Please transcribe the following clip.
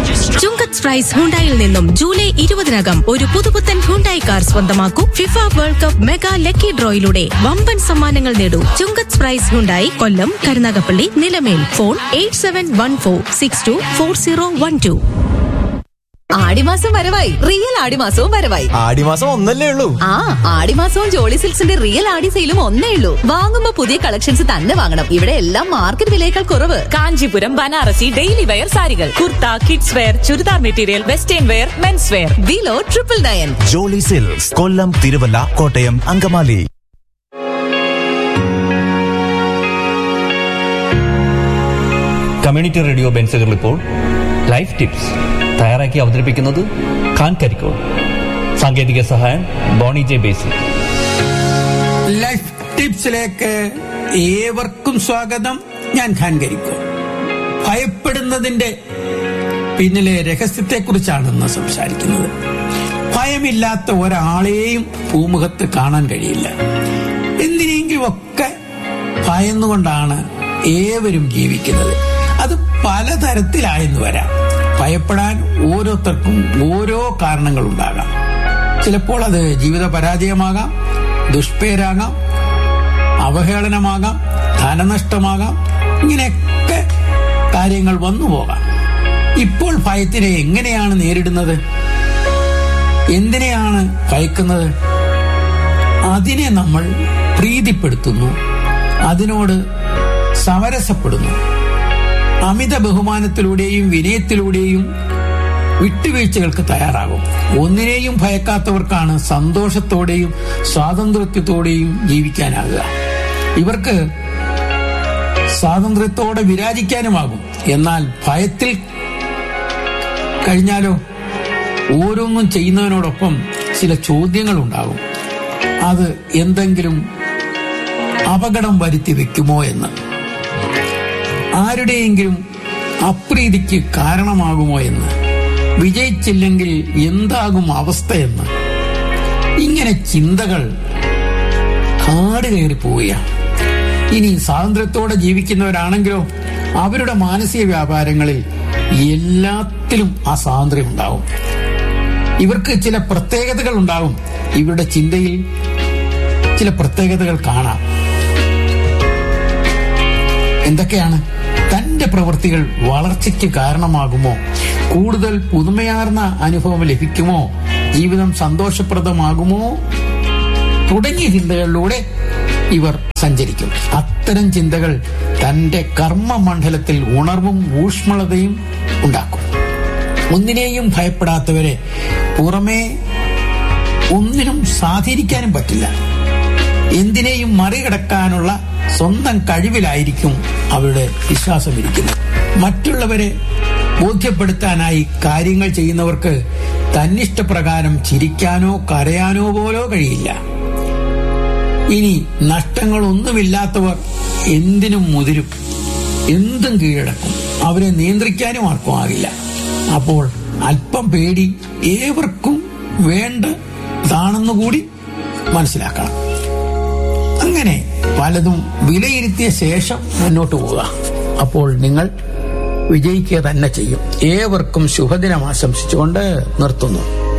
ചുങ്കത്ത് price ഹുണ്ടായിൽ നിന്നും July ഇരുപതിനകം ഒരു പുതുപുത്തൻ ഹുണ്ടായി കാർ സ്വന്തമാക്കൂ FIFA world cup mega lucky ഡ്രോയിലൂടെ വമ്പൻ സമ്മാനങ്ങൾ നേടൂ Chunkath price Hyundai Kollam Karunagappally Nilamel phone eight seven one four six two four zero one two ആടിമാസം വരവായി റിയൽ ആടിമാസവും വരവായി ആടിമാസം ഒന്നല്ലേ ഉള്ളൂ ആ ആടിമാസവും ജോളി സിൽക്സിന്റെ റിയൽ ആടി സെയിലും ഒന്നേ ഉള്ളൂ വാങ്ങുമ്പോ പുതിയ കളക്ഷൻസ് തന്നെ വാങ്ങണം ഇവിടെ എല്ലാം മാർക്കറ്റ് വിലയേക്കാൾ കുറവ് കാഞ്ചീപുരം ബനാറസി ഡെയിലി വെയർ സാരികൾ kurta kids wear churidar material western wear men's wear below triple nine jolly silks Kollam Thiruvalla Kottayam Angamaly community radio ബെൻസുകൾ ഇപ്പോൾ ലൈഫ് ടിപ്സ് തയ്യാറാക്കി അവതരിപ്പിക്കുന്നത് ഖാൻ കരിക്കോൾ സാങ്കേതിക സഹായം ബോണി ജെ ബേസി ലൈഫ് ടിപ്സിലേക്ക് ഏവർക്കും സ്വാഗതം ഞാൻ ഖാൻ കരിക്കോ ഭയപ്പെടുന്നതിന്റെ പിന്നിലെ രഹസ്യത്തെക്കുറിച്ചാണ് ഇന്ന് സംസാരിക്കുന്നത് ഭയമില്ലാത്ത ഒരാളെയും ഭൂമുഖത്ത് കാണാൻ കഴിയില്ല എന്തിനെങ്കിലും ഒക്കെ ഭയന്നുകൊണ്ടാണ് ഏവരും ജീവിക്കുന്നത് അത് പലതരത്തിലായെന്ന് വരാം ഭയപ്പെടാൻ ഓരോരുത്തർക്കും ഓരോ കാരണങ്ങളുണ്ടാകാം ചിലപ്പോൾ അത് ജീവിത പരാജയമാകാം ദുഷ്പേരാകാം അവഹേളനമാകാം ധനനഷ്ടമാകാം ഇങ്ങനെയൊക്കെ കാര്യങ്ങൾ വന്നു പോകാം ഇപ്പോൾ ഭയത്തിനെ എങ്ങനെയാണ് നേരിടുന്നത് എന്തിനെയാണ് ഭയക്കുന്നത് അതിനെ നമ്മൾ പ്രീതിപ്പെടുത്തുന്നു അതിനോട് സമരസപ്പെടുന്നു അമിത ബഹുമാനത്തിലൂടെയും വിനയത്തിലൂടെയും വിട്ടുവീഴ്ചകൾക്ക് തയ്യാറാകും ഒന്നിനെയും ഭയക്കാത്തവർക്കാണ് സന്തോഷത്തോടെയും സ്വാതന്ത്ര്യത്തോടെയും ജീവിക്കാനാകുക ഇവർക്ക് സ്വാതന്ത്ര്യത്തോടെ വിരാജിക്കാനുമാകും എന്നാൽ ഭയത്തിൽ കഴിഞ്ഞാലോ ഓരോന്നും ചെയ്യുന്നതിനോടൊപ്പം ചില ചോദ്യങ്ങൾ ഉണ്ടാകും അത് എന്തെങ്കിലും അപകടം വരുത്തി വെക്കുമോ എന്ന് ആരുടെയെങ്കിലും അപ്രീതിക്ക് കാരണമാകുമോ എന്ന് വിജയിച്ചില്ലെങ്കിൽ എന്താകും അവസ്ഥയെന്ന് ഇങ്ങനെ ചിന്തകൾ കാട് കയറി പോവുകയാണ് ഇനി സ്വാതന്ത്ര്യത്തോടെ ജീവിക്കുന്നവരാണെങ്കിലോ അവരുടെ മാനസിക വ്യാപാരങ്ങളിൽ എല്ലാത്തിലും ആ സ്വാതന്ത്ര്യം ഉണ്ടാവും ഇവർക്ക് ചില പ്രത്യേകതകൾ ഉണ്ടാവും ഇവരുടെ ചിന്തയിൽ ചില പ്രത്യേകതകൾ കാണാം എന്തൊക്കെയാണ് തന്റെ പ്രവൃത്തികൾ വളർച്ചയ്ക്ക് കാരണമാകുമോ കൂടുതൽ പുതുമയാർന്ന അനുഭവം ലഭിക്കുമോ ജീവിതം സന്തോഷപ്രദമാകുമോ തുടങ്ങിയ ചിന്തകളിലൂടെ ഇവർ സഞ്ചരിക്കും അത്തരം ചിന്തകൾ തന്റെ കർമ്മമണ്ഡലത്തിൽ ഉണർവും ഊഷ്മളതയും ഉണ്ടാക്കും ഒന്നിനെയും ഭയപ്പെടാത്തവരെ പുറമേ ഒന്നിനും സ്വാധീനിക്കാനും പറ്റില്ല എന്തിനേയും മറികടക്കാനുള്ള സ്വന്തം കഴിവിലായിരിക്കും അവരുടെ വിശ്വാസം ഇരിക്കുന്നത് മറ്റുള്ളവരെ ബോധ്യപ്പെടുത്താനായി കാര്യങ്ങൾ ചെയ്യുന്നവർക്ക് തന്നിഷ്ടപ്രകാരം ചിരിക്കാനോ കരയാനോ പോലോ കഴിയില്ല ഇനി നഷ്ടങ്ങളൊന്നുമില്ലാത്തവർ എന്തിനും മുതിരും എന്തും കീഴടക്കും അവരെ നിയന്ത്രിക്കാനും ആർക്കും ആകില്ല അപ്പോൾ അല്പം പേടി ഏവർക്കും വേണ്ടതാണെന്നുകൂടി മനസ്സിലാക്കണം അങ്ങനെ പലതും വിലയിരുത്തിയ ശേഷം മുന്നോട്ട് പോവുക അപ്പോൾ നിങ്ങൾ വിജയിക്കുക തന്നെ ചെയ്യും ഏവർക്കും ശുഭദിനം ആശംസിച്ചുകൊണ്ട് നിർത്തുന്നു